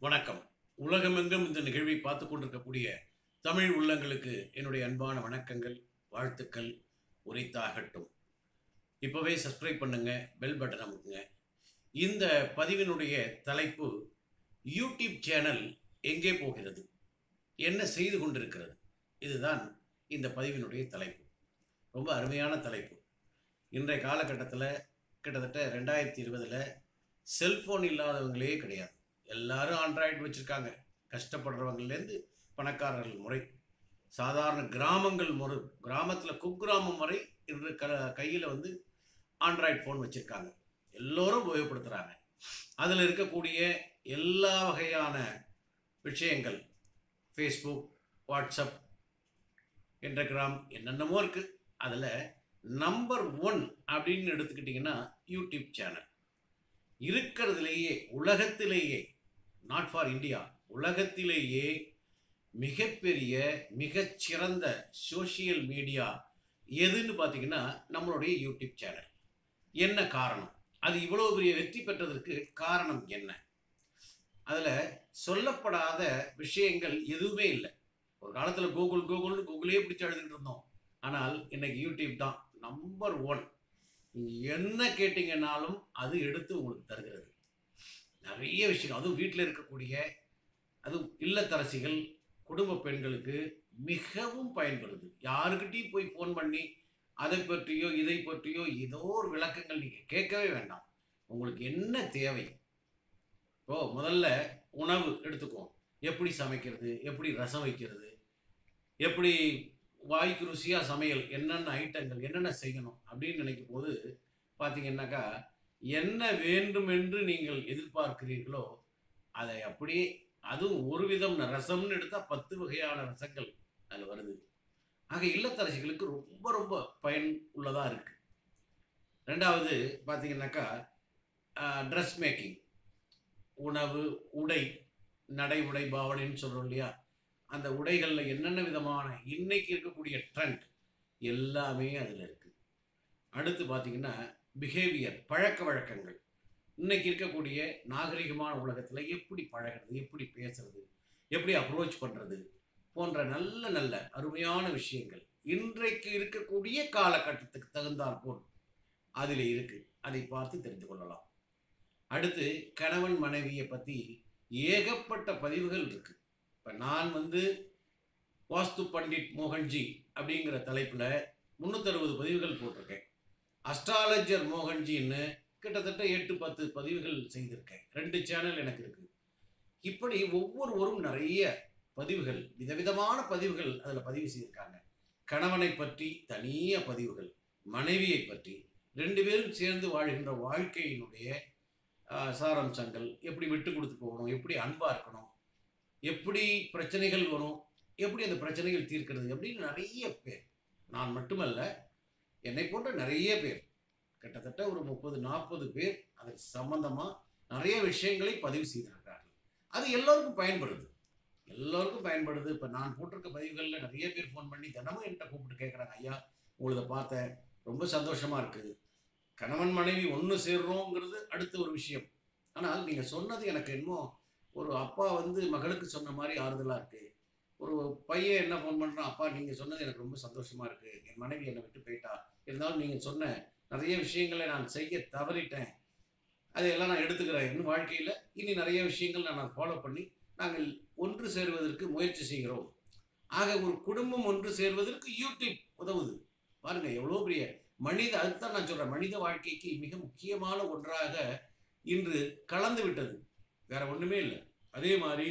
வணக்கம் உலகமெங்கும் இந்த நிகழ்வை பார்த்து கொண்டிருக்கக்கூடிய தமிழ் உள்ளங்களுக்கு என்னுடைய அன்பான வணக்கங்கள் வாழ்த்துக்கள் உரித்தாகட்டும் இப்போவே சப்ஸ்கிரைப் பண்ணுங்க பெல் பட்டன் அமுக்குங்க இந்த பதிவினுடைய தலைப்பு யூடியூப் சேனல் எங்கே போகிறது என்ன செய்து கொண்டிருக்கிறது இதுதான் இந்த பதிவினுடைய தலைப்பு ரொம்ப அருமையான தலைப்பு இன்றைய காலகட்டத்தில் கிட்டத்தட்ட ரெண்டாயிரத்தி இருபதில் செல்ஃபோன் இல்லாதவங்களே கிடையாது எல்லாரும் ஆண்ட்ராய்டு வச்சுருக்காங்க கஷ்டப்படுறவங்கலேருந்து பணக்காரர்கள் முறை சாதாரண கிராமங்கள் முறை கிராமத்தில் குக்கிராமம் வரை இன்று க கையில் வந்து ஆண்ட்ராய்டு ஃபோன் வச்சுருக்காங்க எல்லோரும் உபயோகப்படுத்துகிறாங்க அதில் இருக்கக்கூடிய எல்லா வகையான விஷயங்கள் ஃபேஸ்புக் வாட்ஸ்அப் இன்டகிராம் என்னென்னமோ இருக்குது அதில் நம்பர் ஒன் அப்படின்னு எடுத்துக்கிட்டிங்கன்னா யூடியூப் சேனல் இருக்கிறதுலேயே உலகத்திலேயே நாட் ஃபார் இந்தியா உலகத்திலேயே மிகப்பெரிய மிகச்சிறந்த சோஷியல் மீடியா எதுன்னு பார்த்தீங்கன்னா நம்மளுடைய யூடியூப் சேனல் என்ன காரணம் அது இவ்வளோ பெரிய வெற்றி பெற்றதற்கு காரணம் என்ன அதில் சொல்லப்படாத விஷயங்கள் எதுவுமே இல்லை ஒரு காலத்தில் கூகுள் கூகுள்னு கூகுளே பிடிச்சி எழுதிட்டு இருந்தோம் ஆனால் இன்னைக்கு யூடியூப் தான் நம்பர் ஒன் நீங்கள் என்ன கேட்டிங்கனாலும் அது எடுத்து உங்களுக்கு தருகிறது நிறைய விஷயம் அதுவும் வீட்டில் இருக்கக்கூடிய அதுவும் இல்லத்தரசிகள் குடும்ப பெண்களுக்கு மிகவும் பயன்படுது யாருக்கிட்டையும் போய் ஃபோன் பண்ணி அதை பற்றியோ இதை பற்றியோ ஏதோ ஒரு விளக்கங்கள் நீங்கள் கேட்கவே வேண்டாம் உங்களுக்கு என்ன தேவை இப்போ முதல்ல உணவு எடுத்துக்குவோம் எப்படி சமைக்கிறது எப்படி ரசம் வைக்கிறது எப்படி வாய்க்கு ருசியாக சமையல் என்னென்ன ஐட்டங்கள் என்னென்ன செய்யணும் அப்படின்னு நினைக்கும் போது பார்த்தீங்கன்னாக்கா என்ன வேண்டும் என்று நீங்கள் எதிர்பார்க்கிறீர்களோ அதை அப்படியே அதுவும் ஒரு விதம் ரசம்னு எடுத்தால் பத்து வகையான ரசங்கள் அதில் வருது ஆக இல்லத்தரசிகளுக்கு ரொம்ப ரொம்ப பயன் உள்ளதாக இருக்குது ரெண்டாவது பார்த்தீங்கன்னாக்கா ட்ரெஸ் மேக்கிங் உணவு உடை நடை உடை பாவனைன்னு சொல்கிறோம் இல்லையா அந்த உடைகளில் என்னென்ன விதமான இன்னைக்கு இருக்கக்கூடிய ட்ரெண்ட் எல்லாமே அதில் இருக்குது அடுத்து பார்த்தீங்கன்னா பிஹேவியர் பழக்க வழக்கங்கள் இன்னைக்கு இருக்கக்கூடிய நாகரிகமான உலகத்தில் எப்படி பழகிறது எப்படி பேசுறது எப்படி அப்ரோச் பண்ணுறது போன்ற நல்ல நல்ல அருமையான விஷயங்கள் இன்றைக்கு இருக்கக்கூடிய காலகட்டத்துக்கு தகுந்தாற் போல் அதில் இருக்கு அதை பார்த்து தெரிந்து கொள்ளலாம் அடுத்து கணவன் மனைவியை பற்றி ஏகப்பட்ட பதிவுகள் இருக்கு இப்போ நான் வந்து வாஸ்து பண்டிட் மோகன்ஜி அப்படிங்கிற தலைப்பில் முந்நூற்றறுபது பதிவுகள் போட்டிருக்கேன் அஸ்ட்ராலஜர் மோகன்ஜின்னு கிட்டத்தட்ட எட்டு பத்து பதிவுகள் செய்திருக்கேன் ரெண்டு சேனல் எனக்கு இருக்குது இப்படி ஒவ்வொருவரும் நிறைய பதிவுகள் விதவிதமான பதிவுகள் அதில் பதிவு செய்திருக்காங்க கணவனை பற்றி தனிய பதிவுகள் மனைவியை பற்றி ரெண்டு பேரும் சேர்ந்து வாழ்கின்ற வாழ்க்கையினுடைய ஆஹ், சாராம்சங்கள் எப்படி விட்டு கொடுத்து போகணும் எப்படி அன்பாக இருக்கணும் எப்படி பிரச்சனைகள் வரும் எப்படி அந்த பிரச்சனைகள் தீர்க்கிறது அப்படின்னு நிறைய பேர் நான் மட்டுமல்ல என்னை போன்ற நிறைய பேர் கிட்டத்தட்ட ஒரு முப்பது நாற்பது பேர் அதுக்கு சம்பந்தமாக நிறைய விஷயங்களை பதிவு செய்திருக்கிறார்கள் அது எல்லோருக்கும் பயன்படுது எல்லோருக்கும் பயன்படுது இப்போ நான் போட்டிருக்க பதிவுகளில் நிறைய பேர் ஃபோன் பண்ணி தினமும் என்கிட்ட கூப்பிட்டு கேட்குறாங்க ஐயா உங்களதை பார்த்தேன் ரொம்ப சந்தோஷமாக இருக்குது கணவன் மனைவி ஒன்று சேர்றோங்கிறது அடுத்த ஒரு விஷயம் ஆனால் நீங்கள் சொன்னது எனக்கு என்னமோ ஒரு அப்பா வந்து மகளுக்கு சொன்ன மாதிரி ஆறுதலாக இருக்குது ஒரு பையன் என்ன ஃபோன் பண்ணுறான் அப்பா நீங்கள் சொன்னது எனக்கு ரொம்ப சந்தோஷமாக இருக்குது என் மனைவி என்னை விட்டு போயிட்டா இருந்தாலும் நீங்கள் சொன்ன நிறைய விஷயங்களை நான் செய்ய தவறிட்டேன் அதையெல்லாம் நான் எடுத்துக்கிறேன் இன்னும் வாழ்க்கையில் இனி நிறைய விஷயங்கள் நான் ஃபாலோ பண்ணி நாங்கள் ஒன்று சேர்வதற்கு முயற்சி செய்கிறோம் ஆக ஒரு குடும்பம் ஒன்று சேர்வதற்கு யூடியூப் உதவுது பாருங்க எவ்வளோ பெரிய மனித அதுதான் நான் சொல்கிறேன் மனித வாழ்க்கைக்கு மிக முக்கியமான ஒன்றாக இன்று கலந்து விட்டது வேற ஒன்றுமே இல்லை அதே மாதிரி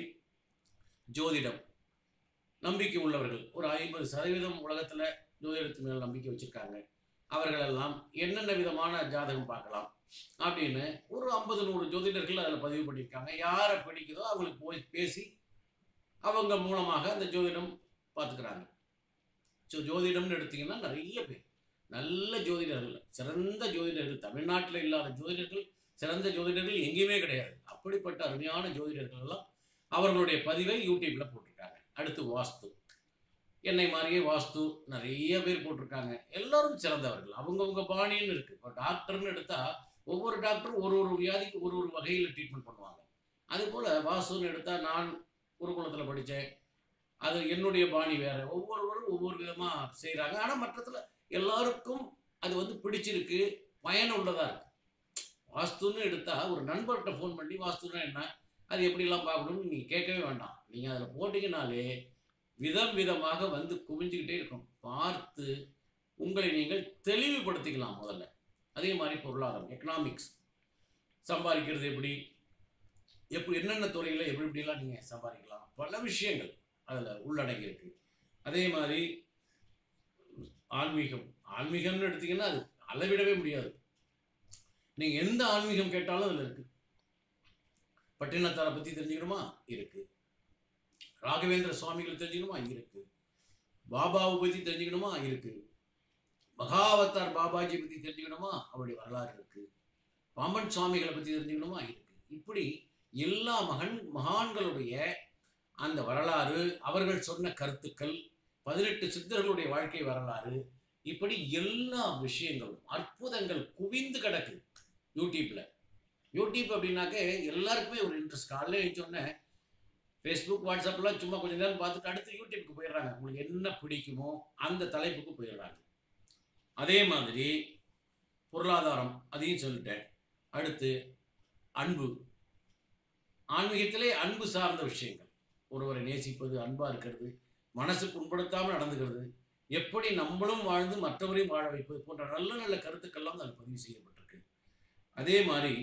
ஜோதிடம் நம்பிக்கை உள்ளவர்கள் ஒரு ஐம்பது சதவீதம் உலகத்தில் ஜோதிடத்து மேல் நம்பிக்கை வச்சுருக்காங்க அவர்களெல்லாம் என்னென்ன விதமான ஜாதகம் பார்க்கலாம் அப்படின்னு ஒரு ஐம்பது நூறு ஜோதிடர்கள் அதில் பதிவு பண்ணியிருக்காங்க யாரை பிடிக்குதோ அவங்களுக்கு போய் பேசி அவங்க மூலமாக அந்த ஜோதிடம் பார்த்துக்கிறாங்க ஸோ ஜோதிடம்னு எடுத்தீங்கன்னா நிறைய பேர் நல்ல ஜோதிடர்கள் சிறந்த ஜோதிடர்கள் தமிழ்நாட்டில் இல்லாத ஜோதிடர்கள் சிறந்த ஜோதிடர்கள் எங்கேயுமே கிடையாது அப்படிப்பட்ட அருமையான ஜோதிடர்கள் எல்லாம் அவர்களுடைய பதிவை யூடியூப்ல போட்டிருக்காங்க அடுத்து வாஸ்து என்னை மாதிரியே வாஸ்து நிறைய பேர் போட்டிருக்காங்க எல்லாரும் சிறந்தவர்கள் அவங்கவுங்க பாணின்னு இருக்கு இப்போ டாக்டர்னு எடுத்தா ஒவ்வொரு டாக்டரும் ஒரு ஒரு வியாதிக்கு ஒரு ஒரு வகையில் ட்ரீட்மெண்ட் பண்ணுவாங்க அதுபோல் வாஸ்துன்னு எடுத்தால் நான் குருகுலத்தில் படித்தேன் அது என்னுடைய பாணி வேறு ஒவ்வொருவரும் ஒவ்வொரு விதமாக செய்கிறாங்க ஆனால் மற்றத்தில் எல்லாருக்கும் அது வந்து பிடிச்சிருக்கு பயனுள்ளதாக இருக்கு வாஸ்துன்னு எடுத்தால் ஒரு நண்பர்கிட்ட ஃபோன் பண்ணி வாஸ்துன்னா என்ன அது எப்படிலாம் பார்க்கணும்னு நீங்கள் கேட்கவே வேண்டாம் நீங்கள் அதில் போட்டிங்கனாலே விதம் விதமாக வந்து குவிஞ்சுக்கிட்டே இருக்கும் பார்த்து உங்களை நீங்கள் தெளிவுபடுத்திக்கலாம் முதல்ல அதே மாதிரி பொருளாதாரம் எக்கனாமிக்ஸ் சம்பாதிக்கிறது எப்படி எப்படி என்னென்ன துறையில் எப்படி எப்படிலாம் நீங்கள் சம்பாதிக்கலாம் பல விஷயங்கள் அதில் உள்ளடங்கி இருக்கு அதே மாதிரி ஆன்மீகம் ஆன்மீகம்னு எடுத்தீங்கன்னா அது அளவிடவே முடியாது நீங்கள் எந்த ஆன்மீகம் கேட்டாலும் அதில் இருக்கு பட்டினத்தாரை பற்றி தெரிஞ்சுக்கணுமா இருக்கு ராகவேந்திர சுவாமிகளை தெரிஞ்சுக்கணுமா இருக்கு பாபாவை பற்றி தெரிஞ்சுக்கணுமா இருக்கு மகாவதார் பாபாஜி பற்றி தெரிஞ்சுக்கணுமா அவருடைய வரலாறு இருக்கு பாம்பன் சுவாமிகளை பற்றி தெரிஞ்சுக்கணுமா இருக்கு இப்படி எல்லா மகன் மகான்களுடைய அந்த வரலாறு அவர்கள் சொன்ன கருத்துக்கள் பதினெட்டு சித்தர்களுடைய வாழ்க்கை வரலாறு இப்படி எல்லா விஷயங்களும் அற்புதங்கள் குவிந்து கிடக்கு யூடியூப்ல யூடியூப் அப்படின்னாக்க எல்லாருக்குமே ஒரு இன்ட்ரெஸ்ட் காலையில் எழுந்தோடனே ஃபேஸ்புக் வாட்ஸ்அப்லாம் சும்மா கொஞ்ச நேரம் பார்த்துட்டு அடுத்து யூடியூப்க்கு போயிடுறாங்க உங்களுக்கு என்ன பிடிக்குமோ அந்த தலைப்புக்கு போயிடுறாங்க அதே மாதிரி பொருளாதாரம் அதையும் சொல்லிட்டேன் அடுத்து அன்பு ஆன்மீகத்திலே அன்பு சார்ந்த விஷயங்கள் ஒருவரை நேசிப்பது அன்பா இருக்கிறது மனசு புண்படுத்தாமல் நடந்துக்கிறது எப்படி நம்மளும் வாழ்ந்து மற்றவரையும் வாழ வைப்பது போன்ற நல்ல நல்ல கருத்துக்கள்லாம் அதில் பதிவு செய்யப்பட்டிருக்கு அதே மாதிரி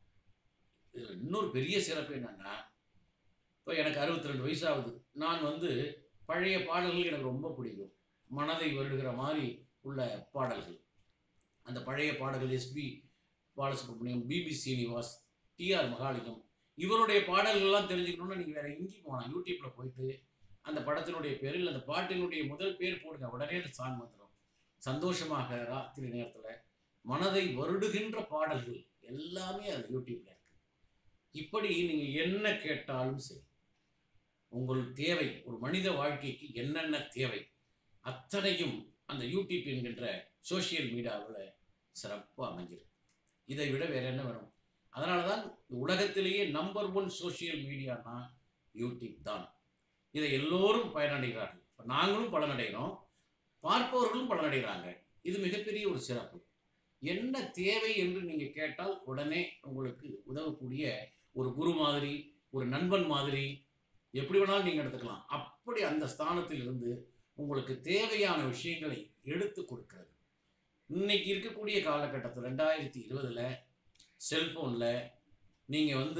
இதுல இன்னொரு பெரிய சிறப்பு என்னன்னா இப்போ எனக்கு அறுபத்தி ரெண்டு வயசாகுது நான் வந்து பழைய பாடல்கள் எனக்கு ரொம்ப பிடிக்கும் மனதை வருடுகிற மாதிரி உள்ள பாடல்கள் அந்த பழைய பாடல்கள் SP Balasubramaniam PB Srinivas TR Mahalingam இவருடைய பாடல்கள்லாம் தெரிஞ்சுக்கணும்னா நீங்கள் வேற எங்கேயும் போகலாம் யூடியூப்ல போயிட்டு அந்த படத்தினுடைய பேர் இல்லை அந்த பாட்டினுடைய முதல் பேர் போடுங்க உடனே அந்த சாங் வந்துடும் சந்தோஷமாக ராத்திரி நேரத்தில் மனதை வருடுகின்ற பாடல்கள் எல்லாமே அது யூடியூப்ல இருக்கு இப்படி நீங்கள் என்ன கேட்டாலும் சரி உங்கள் தேவை ஒரு மனித வாழ்க்கைக்கு என்னென்ன தேவை அத்தனையும் அந்த யூடியூப் என்கின்ற சோஷியல் மீடியாவில் சிறப்பாக அமைஞ்சிருக்கு இதை விட வேற என்ன வேணும் அதனால தான் இந்த உலகத்திலேயே நம்பர் ஒன் சோஷியல் மீடியானா யூடியூப் தான் இதை எல்லோரும் பயனடைகிறார்கள் இப்போ நாங்களும் பலனடைகிறோம் பார்ப்பவர்களும் பலனடைகிறாங்க இது மிகப்பெரிய ஒரு சிறப்பு என்ன தேவை என்று நீங்கள் கேட்டால் உடனே உங்களுக்கு உதவக்கூடிய ஒரு குரு மாதிரி ஒரு நண்பன் மாதிரி எப்படி வேணாலும் நீங்கள் எடுத்துக்கலாம் அப்படி அந்த ஸ்தானத்தில் இருந்து உங்களுக்கு தேவையான விஷயங்களை எடுத்து கொடுக்கிறது இன்னைக்கு இருக்கக்கூடிய காலகட்டத்தில் ரெண்டாயிரத்தி இருபதுல செல்போனில் நீங்கள் வந்து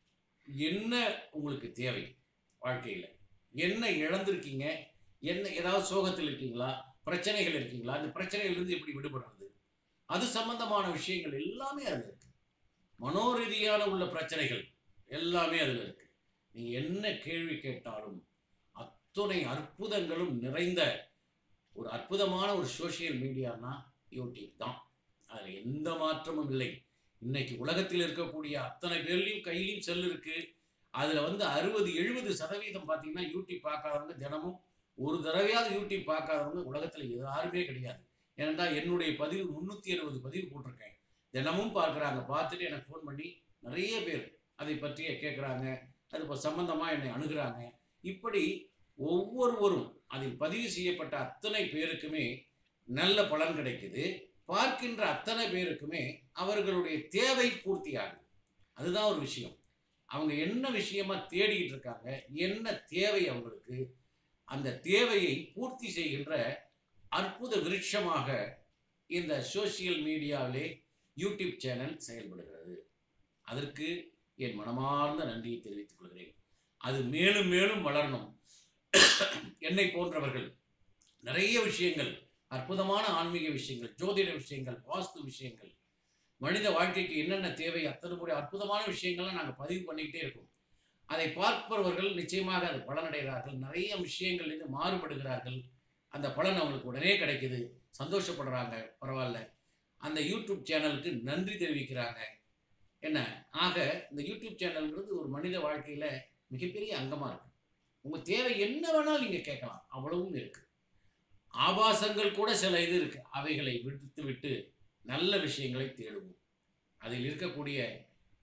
என்ன உங்களுக்கு தேவை வாழ்க்கையில் என்ன இழந்திருக்கீங்க என்ன ஏதாவது சோகத்தில் இருக்கீங்களா பிரச்சனைகள் இருக்கீங்களா அந்த பிரச்சனையிலிருந்து எப்படி விடுபடுறது அது சம்பந்தமான விஷயங்கள் எல்லாமே அதில் இருக்கு மனோரீதியான உள்ள பிரச்சனைகள் எல்லாமே அதில் இருக்கு நீங்கள் என்ன கேள்வி கேட்டாலும் அத்துணை அற்புதங்களும் நிறைந்த ஒரு அற்புதமான ஒரு சோஷியல் மீடியானா யூடியூப் தான் அதில் எந்த மாற்றமும் இல்லை இன்னைக்கு உலகத்தில் இருக்கக்கூடிய அத்தனை பேர்லையும் கையிலையும் செல் இருக்கு அதில் வந்து அறுபது எழுபது சதவீதம் பார்த்தீங்கன்னா யூடியூப் பார்க்காதவங்க தினமும் ஒரு தடவையாவது யூடியூப் பார்க்காதவங்க உலகத்தில் யாருமே கிடையாது ஏனென்றா என்னுடைய பதிவு முந்நூற்றி அறுபது பதிவு போட்டிருக்கேன் தினமும் பார்க்குறாங்க பார்த்துட்டு எனக்கு ஃபோன் பண்ணி நிறைய பேர் அதை பற்றிய கேட்குறாங்க அது இப்போ சம்பந்தமாக என்னை அணுகுறாங்க இப்படி ஒவ்வொருவரும் அதில் பதிவு செய்யப்பட்ட அத்தனை பேருக்குமே நல்ல பலன் கிடைக்குது பார்க்கின்ற அத்தனை பேருக்குமே அவர்களுடைய தேவை பூர்த்தியாகுது அதுதான் ஒரு விஷயம் அவங்க என்ன விஷயமா தேடிட்டு இருக்காங்க என்ன தேவை அவங்களுக்கு அந்த தேவையை பூர்த்தி செய்கின்ற அற்புத விருட்சமாக இந்த சோசியல் மீடியாவிலே யூடியூப் சேனல் செயல்படுகிறது அதற்கு என் மனமார்ந்த நன்றியை தெரிவித்துக் கொள்கிறேன் அது மேலும் மேலும் வளரணும் என்னை போன்றவர்கள் நிறைய விஷயங்கள் அற்புதமான ஆன்மீக விஷயங்கள் ஜோதிட விஷயங்கள் வாஸ்து விஷயங்கள் மனித வாழ்க்கைக்கு என்னென்ன தேவை அத்தனை முறை அற்புதமான விஷயங்கள்லாம் நாங்கள் பதிவு பண்ணிக்கிட்டே இருக்கோம் அதை பார்ப்பவர்கள் நிச்சயமாக அது பலனடைகிறார்கள் நிறைய விஷயங்கள்லேருந்து மாறுபடுகிறார்கள் அந்த பலன் அவங்களுக்கு உடனே கிடைக்குது சந்தோஷப்படுறாங்க பரவாயில்ல அந்த யூடியூப் சேனலுக்கு நன்றி தெரிவிக்கிறாங்க என்ன ஆக இந்த யூடியூப் சேனல்ங்கிறது ஒரு மனித வாழ்க்கையில் மிகப்பெரிய அங்கமாக இருக்கு உங்கள் தேவை என்ன வேணாலும் நீங்கள் கேட்கலாம் அவ்வளவும் இருக்கு ஆபாசங்கள் கூட சில இது இருக்கு அவைகளை விடுத்து விட்டு நல்ல விஷயங்களை தேடுவோம் அதில் இருக்கக்கூடிய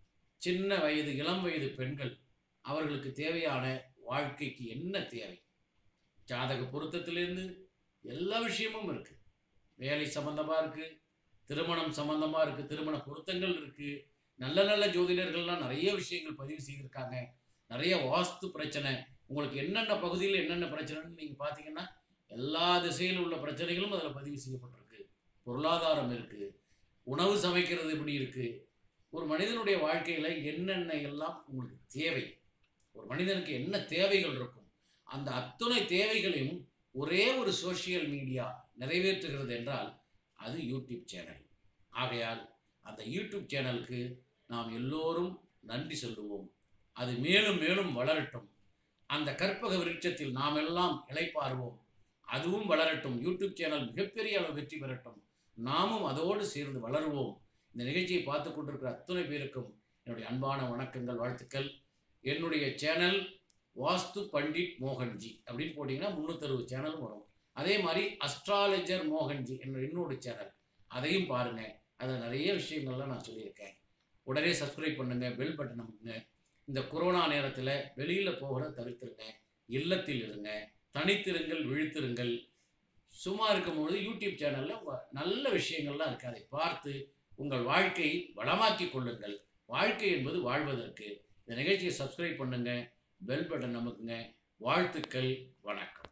சின்ன வயது இளம் வயது பெண்கள் அவர்களுக்கு தேவையான வாழ்க்கைக்கு என்ன தேவை ஜாதக பொருத்தத்திலேருந்து எல்லா விஷயமும் இருக்குது வேலை சம்மந்தமாக இருக்குது திருமணம் சம்மந்தமாக இருக்குது திருமண பொருத்தங்கள் இருக்குது நல்ல நல்ல ஜோதிடர்கள்லாம் நிறைய விஷயங்கள் பதிவு செய்திருக்காங்க நிறைய வாஸ்து பிரச்சனை உங்களுக்கு என்னென்ன பகுதியில் என்னென்ன பிரச்சனைன்னு நீங்கள் பார்த்தீங்கன்னா எல்லா திசையில் உள்ள பிரச்சனைகளும் அதில் பதிவு செய்யப்பட்டிருக்கு பொருளாதாரம் இருக்குது உணவு சமைக்கிறது எப்படி இருக்குது ஒரு மனிதனுடைய வாழ்க்கையில் என்னென்ன எல்லாம் உங்களுக்கு தேவை ஒரு மனிதனுக்கு என்ன தேவைகள் இருக்கும் அந்த அத்துணை தேவைகளையும் ஒரே ஒரு சோஷியல் மீடியா நிறைவேற்றுகிறது என்றால் அது யூடியூப் சேனல் ஆகையால் அந்த யூடியூப் சேனலுக்கு நாம் எல்லோரும் நன்றி சொல்லுவோம் அது மேலும் மேலும் வளரட்டும் அந்த கற்பக விருட்சத்தில் நாம் எல்லாம் இளைப்பாறுவோம் அதுவும் வளரட்டும் யூடியூப் சேனல் மிகப்பெரிய அளவு வெற்றி பெறட்டும் நாமும் அதோடு சேர்ந்து வளருவோம் இந்த நிகழ்ச்சியை பார்த்து கொண்டிருக்கிற அத்துணை பேருக்கும் என்னுடைய அன்பான வணக்கங்கள் வாழ்த்துக்கள் என்னுடைய சேனல் வாஸ்து பண்டிட் மோகன்ஜி அப்படின்னு போட்டிங்கன்னா முந்நூற்றறுபது சேனலும் வரும் அதே மாதிரி அஸ்ட்ராலஜர் மோகன்ஜி என்ற இன்னொரு சேனல் அதையும் பாருங்கள் அதில் நிறைய விஷயங்கள்லாம் நான் சொல்லியிருக்கேன் உடனே சப்ஸ்கிரைப் பண்ணுங்கள் பெல் பட்டன் அமுக்குங்க இந்த கொரோனா நேரத்தில் வெளியில் போகிறத தவிர்த்துருங்க இல்லத்தில் இருங்க தனித்திருங்கள் விழித்திருங்கள் சும்மா இருக்கும்போது யூடியூப் சேனலில் நல்ல விஷயங்கள்லாம் இருக்குது அதை பார்த்து உங்கள் வாழ்க்கையை வளமாக்கி கொள்ளுங்கள் வாழ்க்கை என்பது வாழ்வதற்கு இந்த நிகழ்ச்சியை சப்ஸ்கிரைப் பண்ணுங்கள் பெல் பட்டன் அமுக்குங்க வாழ்த்துக்கள் வணக்கம்